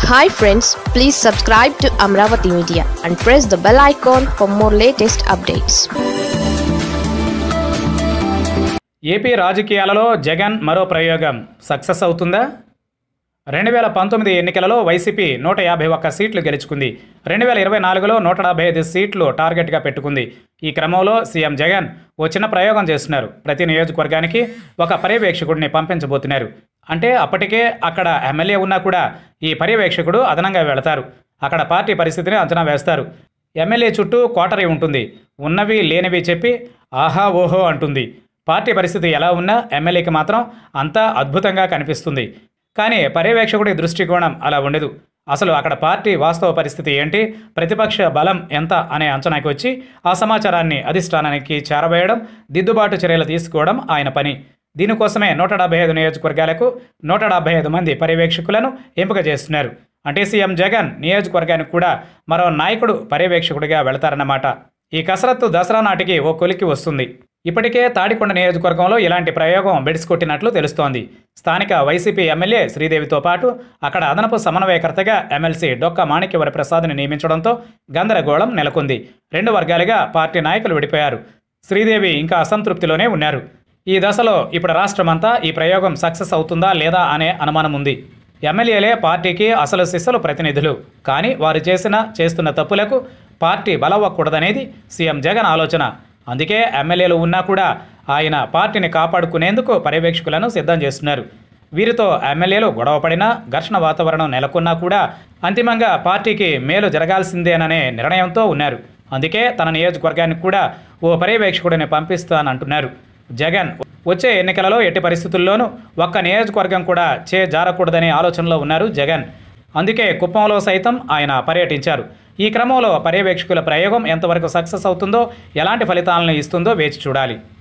hi friends please subscribe to Amaravati media and press the bell icon for more latest updates AP రాజకీయాలలో జగన్ మరో ప్రయోగం success అవుతుందా రెండు వేల పంతొమ్మిది ఎన్నికలలో వైసీపీ నూట యాభై ఒక్క సీట్లు గెలుచుకుంది రెండు వేల ఇరవై నాలుగులో నూట డెబ్బై ఐదు సీట్లు టార్గెట్గా పెట్టుకుంది ఈ క్రమంలో సీఎం జగన్ ఓ చిన్న ప్రయోగం చేస్తున్నారు ప్రతి నియోజకవర్గానికి ఒక పర్యవేక్షకుడిని పంపించబోతున్నారు అంటే అప్పటికే అక్కడ ఎమ్మెల్యే ఉన్నా కూడా ఈ పర్యవేక్షకుడు అదనంగా వెళతారు అక్కడ పార్టీ పరిస్థితిని అంచనా వేస్తారు ఎమ్మెల్యే చుట్టూ కోటరీ ఉంటుంది ఉన్నవి లేనివి చెప్పి ఆహా ఓహో అంటుంది పార్టీ పరిస్థితి ఎలా ఉన్నా ఎమ్మెల్యేకి మాత్రం అంతా అద్భుతంగా కనిపిస్తుంది కానీ పర్యవేక్షకుడి దృష్టికోణం అలా ఉండదు అసలు అక్కడ పార్టీ వాస్తవ పరిస్థితి ఏంటి ప్రతిపక్ష బలం ఎంత అనే అంచనాకి వచ్చి ఆ సమాచారాన్ని అధిష్టానానికి చేరవేయడం దిద్దుబాటు చర్యలు తీసుకోవడం ఆయన పని దీనికోసమే నూట డెబ్బై ఐదు నియోజకవర్గాలకు నూట డెబ్బై ఐదు మంది పర్యవేక్షకులను ఎంపిక చేస్తున్నారు అంటే సీఎం జగన్ నియోజకవర్గానికి కూడా మరో నాయకుడు పర్యవేక్షకుడిగా వెళతారన్నమాట ఈ కసరత్తు దసరా నాటికి ఓ కొలికి వస్తుంది ఇప్పటికే తాడికొండ నియోజకవర్గంలో ఇలాంటి ప్రయోగం బెడిసికొట్టినట్లు తెలుస్తోంది స్థానిక వైసీపీ ఎమ్మెల్యే శ్రీదేవితో పాటు అక్కడ అదనపు సమన్వయకర్తగా ఎమ్మెల్సీ డొక్క మాణిక్యవర ప్రసాద్ని నియమించడంతో గందరగోళం నెలకొంది రెండు వర్గాలుగా పార్టీ నాయకులు విడిపోయారు శ్రీదేవి ఇంకా అసంతృప్తిలోనే ఉన్నారు ఈ దశలో ఇప్పుడు రాష్ట్రమంతా ఈ ప్రయోగం సక్సెస్ అవుతుందా లేదా అనే అనుమానం ఉంది ఎమ్మెల్యేలే పార్టీకి అసలు శిస్సులు ప్రతినిధులు కానీ వారు చేసిన చేస్తున్న తప్పులకు పార్టీ బలవ్వకూడదనేది సీఎం జగన్ ఆలోచన అందుకే ఎమ్మెల్యేలు ఉన్నా కూడా ఆయన పార్టీని కాపాడుకునేందుకు పర్యవేక్షకులను సిద్ధం చేస్తున్నారు వీరితో ఎమ్మెల్యేలు గొడవపడినా ఘర్షణ వాతావరణం నెలకొన్నా కూడా అంతిమంగా పార్టీకి మేలు జరగాల్సిందేననే నిర్ణయంతో ఉన్నారు అందుకే తన నియోజకవర్గానికి కూడా ఓ పర్యవేక్షకుడిని పంపిస్తానంటున్నారు జగన్ వచ్చే ఎన్నికలలో ఎట్టి పరిస్థితుల్లోనూ ఒక్క నియోజకవర్గం కూడా చే జారకూడదనే ఆలోచనలో ఉన్నారు జగన్ అందుకే కుప్పంలో సైతం ఆయన పర్యటించారు ఈ క్రమంలో పర్యవేక్షకుల ప్రయోగం ఎంతవరకు సక్సెస్ అవుతుందో ఎలాంటి ఫలితాలను ఇస్తుందో వేచి చూడాలి